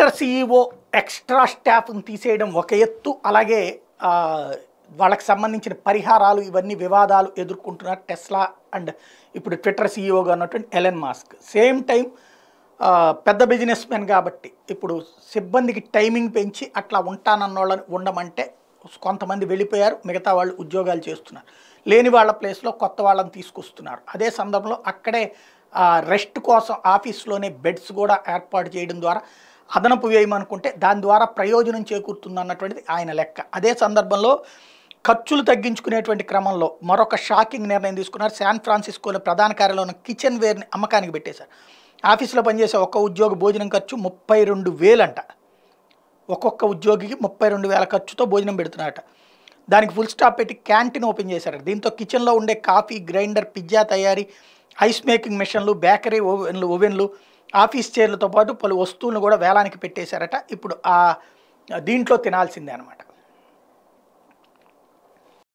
Twitter CEO extra స్టాఫ్ని తీసేయడం ఒక ఎత్తు అలాగే ఆ, వాళ్ళకి సంబంధించిన పరిహారాలు ఇవన్నీ వివాదాలు ఎదుర్కొంటున్నారు టెస్లా అండ్ ఇప్పుడు ట్విట్టర్ సీఈఓగా ఉన్నటువంటి ఎలెన్ మాస్క్ సేమ్ టైం ఆ, పెద్ద బిజినెస్ మెన్ కాబట్టి ఇప్పుడు సిబ్బందికి టైమింగ్ పెంచి అట్లా ఉంటానన్న వాళ్ళని ఉండమంటే కొంతమంది వెళ్ళిపోయారు మిగతా వాళ్ళు ఉద్యోగాలు చేస్తున్నారు లేని వాళ్ళ ప్లేస్లో కొత్త వాళ్ళని తీసుకొస్తున్నారు అదే సందర్భంలో అక్కడే రెస్ట్ కోసం ఆఫీస్లోనే బెడ్స్ కూడా ఏర్పాటు చేయడం ద్వారా అదనపు వ్యయం అనుకుంటే దాని ద్వారా ప్రయోజనం చేకూరుతుంది అన్నటువంటిది ఆయన లెక్క అదే సందర్భంలో ఖర్చులు తగ్గించుకునేటువంటి క్రమంలో మరొక షాకింగ్ నిర్ణయం తీసుకున్నారు శాన్ ఫ్రాన్సిస్కోలో ప్రధాన కార్యాలయంలో ఉన్న కిచెన్ వేర్ని అమ్మకానికి పెట్టేశారు ఆఫీసులో పనిచేసే ఒక్క ఉద్యోగి భోజనం ఖర్చు ముప్పై రెండు వేలంట ఒక్కొక్క ఉద్యోగికి ముప్పై రెండు వేల ఖర్చుతో భోజనం పెడుతున్నారట దానికి ఫుల్ స్టాప్ పెట్టి క్యాంటీన్ ఓపెన్ చేశారు దీంతో కిచెన్లో ఉండే కాఫీ గ్రైండర్ పిజ్జా తయారీ ఐస్ మేకింగ్ మిషన్లు బేకరీ ఓవెన్లు ఓవెన్లు ఆఫీస్ చైర్లతో పాటు పలు వస్తువులను కూడా వేలానికి పెట్టేశారట ఇప్పుడు ఆ దీంట్లో తినాల్సిందే అనమాట